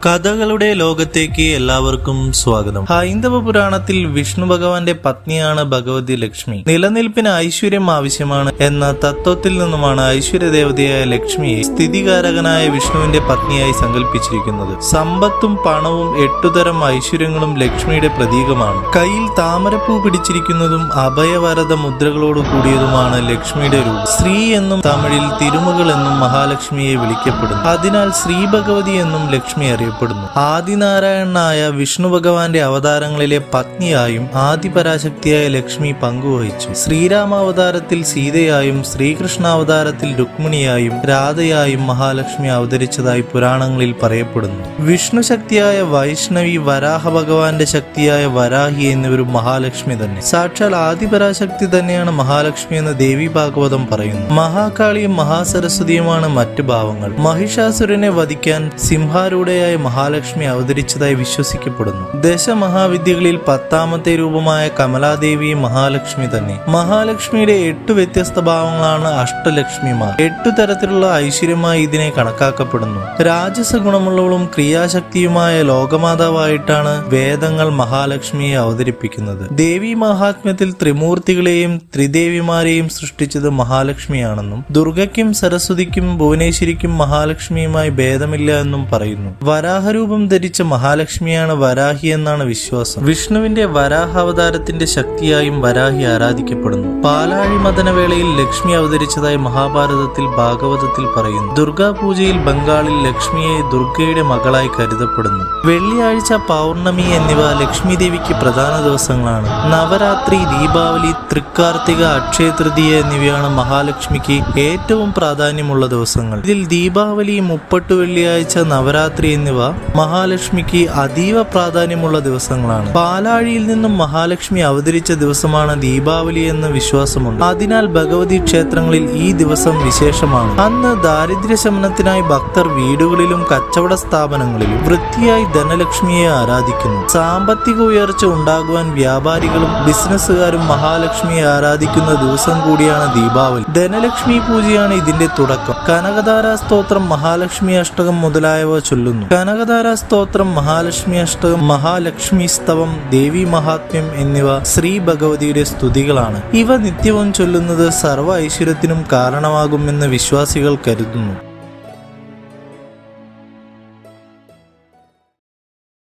കഥകളുടെ ലോകത്തേക്ക് എല്ലാവർക്കും സ്വാഗതം ഹൈന്ദവ പുരാണത്തിൽ വിഷ്ണു ഭഗവാന്റെ പത്നിയാണ് ഭഗവതി ലക്ഷ്മി നിലനിൽപ്പിന് ഐശ്വര്യം ആവശ്യമാണ് എന്ന തത്വത്തിൽ നിന്നുമാണ് ഐശ്വര്യ ദേവതയായ ലക്ഷ്മിയെ സ്ഥിതികാരകനായ വിഷ്ണുവിന്റെ പത്നിയായി സങ്കല്പിച്ചിരിക്കുന്നത് സമ്പത്തും പണവും എട്ടുതരം ഐശ്വര്യങ്ങളും ലക്ഷ്മിയുടെ പ്രതീകമാണ് കയ്യിൽ താമരപ്പൂ പിടിച്ചിരിക്കുന്നതും അഭയവരത മുദ്രകളോട് കൂടിയതുമാണ് ലക്ഷ്മിയുടെ രൂപം സ്ത്രീ എന്നും തമിഴിൽ തിരുമകൾ എന്നും മഹാലക്ഷ്മിയെ വിളിക്കപ്പെടുന്നു അതിനാൽ ശ്രീ ഭഗവതി എന്നും ലക്ഷ്മി അറിയപ്പെടുന്നു ആദിനാരായണനായ വിഷ്ണു ഭഗവാന്റെ അവതാരങ്ങളിലെ പത്നിയായും ആദിപരാശക്തിയായ ലക്ഷ്മി പങ്കുവഹിച്ചു ശ്രീരാമാവതാരത്തിൽ സീതയായും ശ്രീകൃഷ്ണാവതാരത്തിൽ രുക്മിണിയായും രാധയായും മഹാലക്ഷ്മി അവതരിച്ചതായി പുരാണങ്ങളിൽ പറയപ്പെടുന്നു വിഷ്ണു ശക്തിയായ വൈഷ്ണവി വരാഹ ഭഗവാന്റെ ശക്തിയായ വരാഹി എന്നിവരും മഹാലക്ഷ്മി തന്നെ സാക്ഷാൽ ആദിപരാശക്തി തന്നെയാണ് മഹാലക്ഷ്മി എന്ന് ദേവി ഭാഗവതം പറയുന്നു മഹാകാളിയും മഹാസരസ്വതിയുമാണ് മറ്റു ഭാവങ്ങൾ മഹിഷാസുരനെ വധിക്കാൻ സിംഹാരൂഢയായ മഹാലക്ഷ്മി അവതരിച്ചതായി വിശ്വസിക്കപ്പെടുന്നു ദശമഹാവിദ്യകളിൽ പത്താമത്തെ രൂപമായ കമലാദേവി മഹാലക്ഷ്മി തന്നെ മഹാലക്ഷ്മിയുടെ എട്ട് വ്യത്യസ്ത ഭാവങ്ങളാണ് അഷ്ടലക്ഷ്മിമാർ എട്ടു തരത്തിലുള്ള ഐശ്വര്യമായി ഇതിനെ കണക്കാക്കപ്പെടുന്നു രാജസ ഗുണമുള്ളവളും ക്രിയാശക്തിയുമായ ലോകമാതാവായിട്ടാണ് വേദങ്ങൾ മഹാലക്ഷ്മിയെ അവതരിപ്പിക്കുന്നത് ദേവി മഹാത്മ്യത്തിൽ ത്രിമൂർത്തികളെയും ത്രിദേവിമാരെയും സൃഷ്ടിച്ചത് മഹാലക്ഷ്മിയാണെന്നും ദുർഗയ്ക്കും സരസ്വതിക്കും ഭുവനേശ്വരിക്കും മഹാലക്ഷ്മിയുമായി ഭേദമില്ല എന്നും പറയുന്നു വരാഹരൂപം ധരിച്ച മഹാലക്ഷ്മിയാണ് വരാഹി എന്നാണ് വിശ്വാസം വിഷ്ണുവിന്റെ വരാഹാവതാരത്തിന്റെ ശക്തിയായും വരാഹി ആരാധിക്കപ്പെടുന്നു പാലാഴി മദനവേളയിൽ ലക്ഷ്മി അവതരിച്ചതായി മഹാഭാരതത്തിൽ ഭാഗവതത്തിൽ പറയുന്നു ദുർഗാ പൂജയിൽ ബംഗാളിൽ ലക്ഷ്മിയെ ദുർഗയുടെ മകളായി കരുതപ്പെടുന്നു വെള്ളിയാഴ്ച പൗർണമി എന്നിവ ലക്ഷ്മി ദേവിക്ക് പ്രധാന ദിവസങ്ങളാണ് നവരാത്രി ദീപാവലി തൃക്കാർത്തിക അക്ഷയ തൃതീയ എന്നിവയാണ് മഹാലക്ഷ്മിക്ക് ഏറ്റവും പ്രാധാന്യമുള്ള ദിവസങ്ങൾ ഇതിൽ ദീപാവലി മുപ്പട്ട് വെള്ളിയാഴ്ച നവരാത്രി എന്നിവ മഹാലക്ഷ്മിക്ക് അതീവ പ്രാധാന്യമുള്ള ദിവസങ്ങളാണ് പാലാഴിയിൽ നിന്നും മഹാലക്ഷ്മി അവതരിച്ച ദിവസമാണ് ദീപാവലി എന്ന വിശ്വാസമുണ്ട് അതിനാൽ ഭഗവതി ക്ഷേത്രങ്ങളിൽ ഈ ദിവസം വിശേഷമാണ് അന്ന് ദാരിദ്ര്യ ശമനത്തിനായി ഭക്തർ വീടുകളിലും കച്ചവട സ്ഥാപനങ്ങളിലും വൃത്തിയായി ധനലക്ഷ്മിയെ ആരാധിക്കുന്നു സാമ്പത്തിക ഉയർച്ച ഉണ്ടാകുവാൻ വ്യാപാരികളും ബിസിനസ്സുകാരും മഹാലക്ഷ്മിയെ ആരാധിക്കുന്ന ദിവസം കൂടിയാണ് ദീപാവലി ധനലക്ഷ്മി പൂജയാണ് ഇതിന്റെ തുടക്കം കനകധാര സ്തോത്രം മഹാലക്ഷ്മി അഷ്ടകം മുതലായവ ചൊല്ലുന്നു കനകധാര സ്തോത്രം മഹാലക്ഷ്മി അഷ്ടകം മഹാലക്ഷ്മി സ്തവം ദേവി മഹാത്മ്യം എന്നിവ ശ്രീ ഭഗവതിയുടെ സ്തുതികളാണ് ഇവ നിത്യവും ചൊല്ലുന്നത് സർവ്വ ഐശ്വര്യത്തിനും കാരണമാകുമെന്ന് വിശ്വാസികൾ കരുതുന്നു